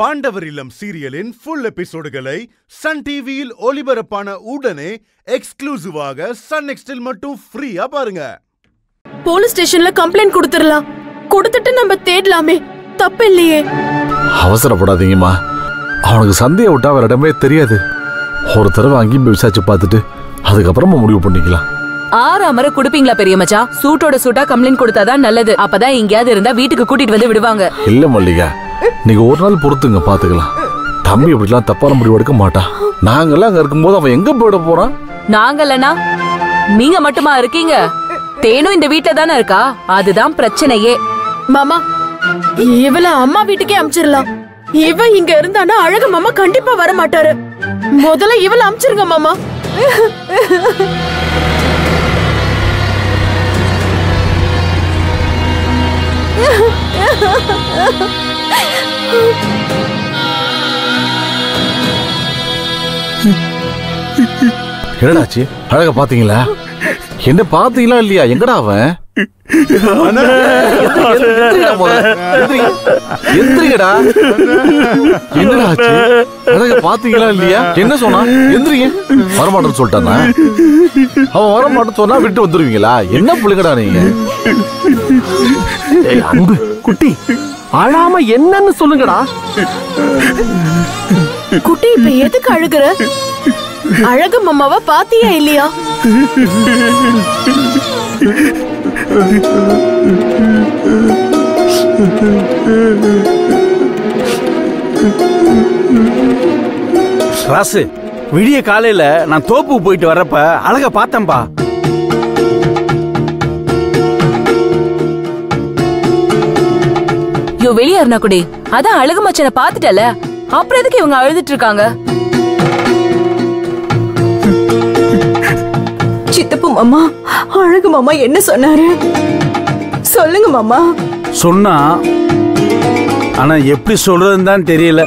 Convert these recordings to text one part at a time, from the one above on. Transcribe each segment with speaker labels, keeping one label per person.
Speaker 1: பாண்டவர் இல்லம் சீரியலின் full எபிசோடுகளை Sun டிவியில் ஒளிபரப்பான உடனே எக்ஸ்க்ளூசிவாக சன் நெக்ஸ்டில் மட்டும் ஃப்ரீயா பாருங்க
Speaker 2: போலீஸ் ஸ்டேஷன்ல கம்ப்ளைண்ட் கொடுத்துடலாம் கொடுத்துட்டு நம்ம தேடலாமே தப்பு இல்லையே
Speaker 3: அவசரப்படாதீங்கம்மா அவனுக்கு சந்தையை விட்டா வேற இடமே தெரியாது ஒரு தடவை அங்கேயும் போய் விசாரிச்சு பார்த்துட்டு அதுக்கப்புறமா முடிவு பண்ணிக்கலாம்
Speaker 4: ஆறு அமர குடுப்பீங்களா பெரிய மச்சான் சூட்டோட சூட்டா கம்ப்ளைண்ட் கொடுத்தாதான் நல்லது அப்பதான் எங்கேயாவது இருந்தா வீட்டுக்கு கூட்டிட்டு வந்து விடுவாங்க
Speaker 3: இல்ல மல்லிகா நீங்க ஒரு நாள் பொறுத்துங்க பாத்துக்கலாம் தம்பி இப்படிலாம் தப்பான முடிவு எடுக்க மாட்டான் நாங்கெல்லாம் அங்க இருக்கும்போது அவன் எங்க போயிட போறான்
Speaker 4: நாங்கல்லனா நீங்க மட்டுமா இருக்கீங்க தேனும் இந்த வீட்ல தானே இருக்கா அதுதான் பிரச்சனையே
Speaker 2: மாமா இவள அம்மா வீட்டுக்கே அமிச்சிடலாம் இவ இங்க இருந்தானா அழகு மாமா கண்டிப்பா வர மாட்டாரு முதல்ல இவள அமிச்சிருங்க மாமா
Speaker 3: என்னடாச்சு அழக பாத்தீங்களா என்ன பாத்தீங்களா இல்லையா எங்கடா அவன் எந்திரிங்கடா முதல்ல. எந்திரிங்க. எந்திரிங்கடா என்னடா ஆச்சு அழக பாத்தீங்களா இல்லையா என்ன சொன்னா எந்திரிங்க வரமாட்டேன்னு சொல்லிட்டானா அவன் வரமாட்டேன்னு சொன்னா விட்டு வந்துருவீங்களா என்ன புள்ளிங்கடா நீங்க
Speaker 5: ஏய் அன்பு குட்டி அழாம என்னன்னு சொல்லுங்கடா
Speaker 2: குட்டி இப்ப எதுக்கு அழுகுற அழகு மாமாவ பாத்தியா இல்லையா
Speaker 5: ராசு விடிய காலையில நான் தோப்புக்கு போயிட்டு வர்றப்ப அழக பார்த்தேன்பா
Speaker 4: யோ வெளியே குடி அதான் அழகு மச்சனை பாத்துட்டல அப்புறம் எதுக்கு இவங்க அழுதுட்டு இருக்காங்க
Speaker 6: சித்தப்பு மாமா அழகு மாமா என்ன சொன்னாரு சொல்லுங்க மாமா
Speaker 5: சொன்னா ஆனா எப்படி சொல்றதுன்னு தான் தெரியல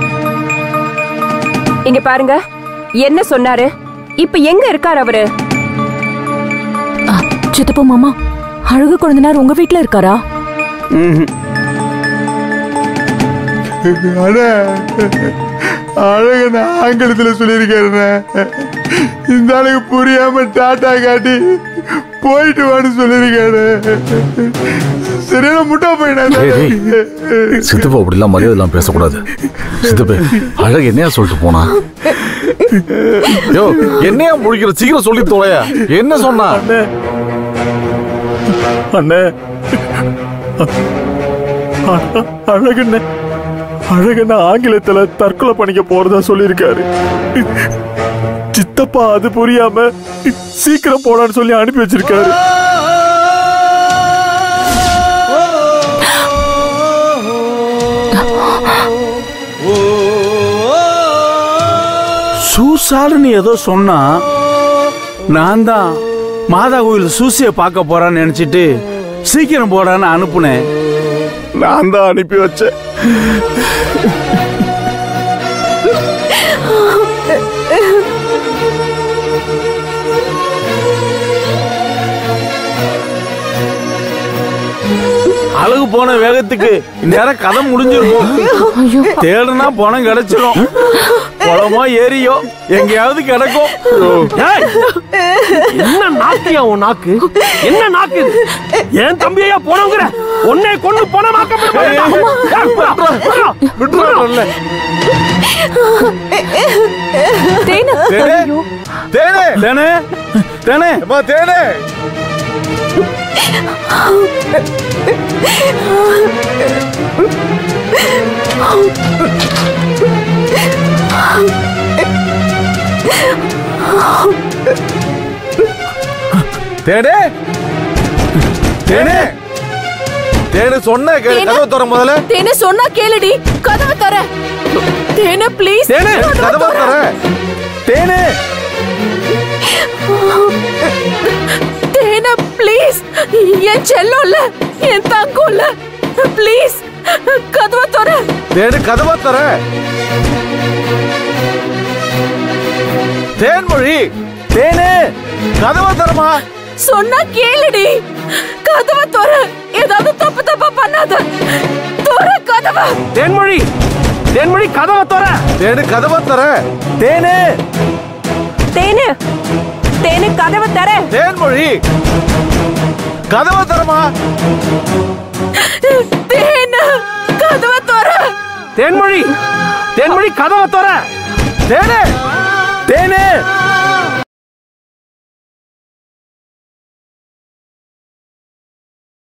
Speaker 6: இங்க பாருங்க என்ன சொன்னாரு இப்ப எங்க இருக்காரு அவரு
Speaker 4: சித்தப்பா மாமா அழகு குழந்தைனார் உங்க வீட்ல இருக்காரா
Speaker 5: ம்ஹும்.
Speaker 7: அண்ணா அழகண்ணா ஆங்கிலத்தில் சொல்லியிருக்காருண்ணே இந்த ஆளுக்கு புரியாம டாட்டா காட்டி போயிட்டு வான்னு சொல்லியிருக்காரு சரியான முட்டா பையனா
Speaker 3: டேய், டேய். சித்தப்பா அப்படிலாம் மரியாதை எல்லாம் பேசக்கூடாது சித்தப்பே அழகு என்னையா சொல்லிட்டு போனா யோ என்னையா முடிக்கிற சீக்கிரம் சொல்லி தொலையா என்ன சொன்னா
Speaker 7: அண்ணே அழகண்ண அழகண்ண ஆங்கிலத்துல தற்கொலை பண்ணிக்க போறதா சொல்லியிருக்காரு சித்தப்பா அது புரியாம சீக்கிரம் போடான்னு சொல்லி அனுப்பி வச்சிருக்காரு
Speaker 5: சூசாலுன்னு ஏதோ சொன்னா நான் தான் மாதா கோயில் சூசிய பார்க்க போறான்னு நினைச்சிட்டு சீக்கிரம் போடான்னு அனுப்புனேன்
Speaker 7: நான் தான் அனுப்பி வச்சேன்
Speaker 5: அழகு போன வேகத்துக்கு நேரம் கதை முடிஞ்சிருக்கும் தேடுனா பணம் கிடைச்சிரும் குளமோ ஏரியோ எங்கேயாவது கிடைக்கும்
Speaker 8: ஏய்! என்ன நாக்கியா உன் நாக்கு என்ன நாக்கு இது? என் தம்பியா போனவங்கிற உன்னை கொண்டு போன
Speaker 3: விட்டுறாங்கல்ல
Speaker 4: தேனு
Speaker 3: தேனே தேனே
Speaker 5: தேனே தேனே
Speaker 3: அம்மா தேனே தேனே தேனே தேனு சொன்ன கேளு
Speaker 2: தேனே?
Speaker 3: கதவை தர முதல்ல
Speaker 2: தேனு சொன்னா கேளுடி கதவை தர தேனு ப்ளீஸ்
Speaker 3: தேனே கதவை தர தேனே
Speaker 2: தேனு ப்ளீஸ் என் செல்லம்ல என் தங்கம்ல ப்ளீஸ் கதவை தர
Speaker 3: தேனு கதவை தர தேன்மொழி தேனே கதவை தரமா
Speaker 2: சொன்னா கேளுடி கதவை தர ஏதாவது தப்பு தப்பா பண்ணாத தர கதவை
Speaker 8: தேன்மொழி தேன்மொழி கதவை தர
Speaker 3: தேனு கதவை தர தேனு
Speaker 6: தேனு தேனு கதவை தர
Speaker 3: தேன்மொழி கதவை தரமா
Speaker 2: தேனு கதவை தோற
Speaker 8: தேன்மொழி தேன்மொழி கதவை தர
Speaker 3: தேனு